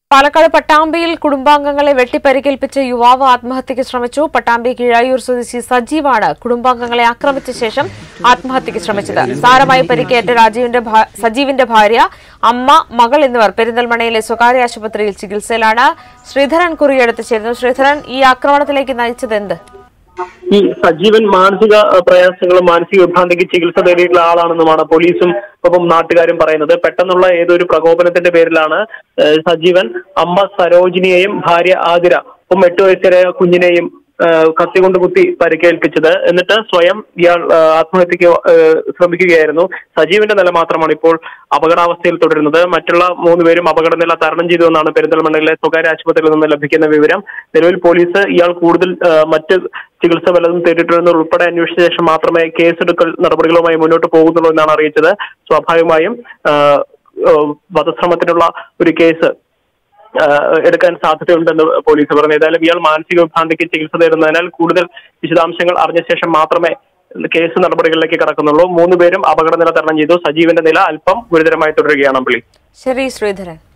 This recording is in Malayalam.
പാലക്കാട് പട്ടാമ്പിയിൽ കുടുംബാംഗങ്ങളെ വെട്ടിപ്പരിക്കേൽപ്പിച്ച് യുവാവ് ആത്മഹത്യയ്ക്ക് ശ്രമിച്ചു പട്ടാമ്പി കീഴായൂർ സ്വദേശി സജീവാണ് കുടുംബാംഗങ്ങളെ ആക്രമിച്ച ശേഷം ആത്മഹത്യയ്ക്ക് ശ്രമിച്ചത് സാരമായി പരിക്കേറ്റ രാജീവിന്റെ ഭാ- സജീവിന്റെ ഭാര്യ അമ്മ മകൾ എന്നിവർ പെരിന്തൽമണ്ണയിലെ സ്വകാര്യ ആശുപത്രിയിൽ ചികിത്സയിലാണ് ശ്രീധരൻ കുറിയെടുത്ത് ചേരുന്നു ശ്രീധരൻ ഈ ആക്രമണത്തിലേക്ക് നയിച്ചത് എന്ത് ഈ സജീവൻ മാനസിക അഹ്, പ്രയാസങ്ങളും മാനസിക വിഭ്രാന്തിക്ക് ചികിത്സ തേടിയിട്ടുള്ള ആളാണെന്നുമാണ് പോലീസും ഒപ്പം നാട്ടുകാരും പറയുന്നത് പെട്ടെന്നുള്ള ഏതൊരു പ്രകോപനത്തിന്റെ പേരിലാണ് ഏഹ്, സജീവൻ അമ്മ സരോജിനിയെയും ഭാര്യ ആതിര ഒപ്പം എട്ട് വയസ്സുവരെ കുഞ്ഞിനെയും ഏഹ്, കത്തി കൊണ്ട് കുത്തി പരിക്കേൽപ്പിച്ചത് എന്നിട്ട് സ്വയം ഇയാൾ ഏഹ്, ആത്മഹത്യക്ക് ഏഹ്, ശ്രമിക്കുകയായിരുന്നു സജീവന്റെ നില മാത്രമാണ് ഇപ്പോൾ അപകടാവസ്ഥയിൽ തുടരുന്നത് മറ്റുള്ള മൂന്ന് പേരും അപകടനില തരണം ചെയ്തു എന്നാണ് പെരിന്തൽമണ്ണയിലെ സ്വകാര്യ ആശുപത്രിയിൽ നിന്ന് ലഭിക്കുന്ന വിവരം നിലവിൽ പോലീസ് ഇയാൾ കൂടുതൽ ഏഹ്, മറ്റ് ചികിത്സ വല്ലതും തേടിയിട്ടുണ്ടെന്ന് ഉൾപ്പെടെ അന്വേഷിച്ച ശേഷം മാത്രമേ കേസെടുക്കൽ നടപടികളുമായി മുന്നോട്ട് പോകുന്നുള്ളൂ എന്നാണ് അറിയിച്ചത് സ്വാഭാവികമായും ഏഹ്, ഏഹ്, വധശ്രമത്തിനുള്ള ഒരു കേസ് ഏഹ്, എടുക്കാൻ സാധ്യതയുണ്ടെന്ന് പോലീസ് പറഞ്ഞു ഏതായാലും ഇയാൾ മാനസിക വിഭ്രാന്തിക്ക് ചികിത്സ തേടുന്നതിനാൽ കൂടുതൽ വിശദാംശങ്ങൾ അറിഞ്ഞ ശേഷം മാത്രമേ കേസ് നടപടികളിലേക്ക് കടക്കുന്നുള്ളൂ മൂന്ന് പേരും അപകടനില തരണം ചെയ്തു സജീവന്റെ നില അല്പം ഗുരുതരമായി തുടരുകയാണ് അമ്പിളി ശരി ശ്രീധരൻ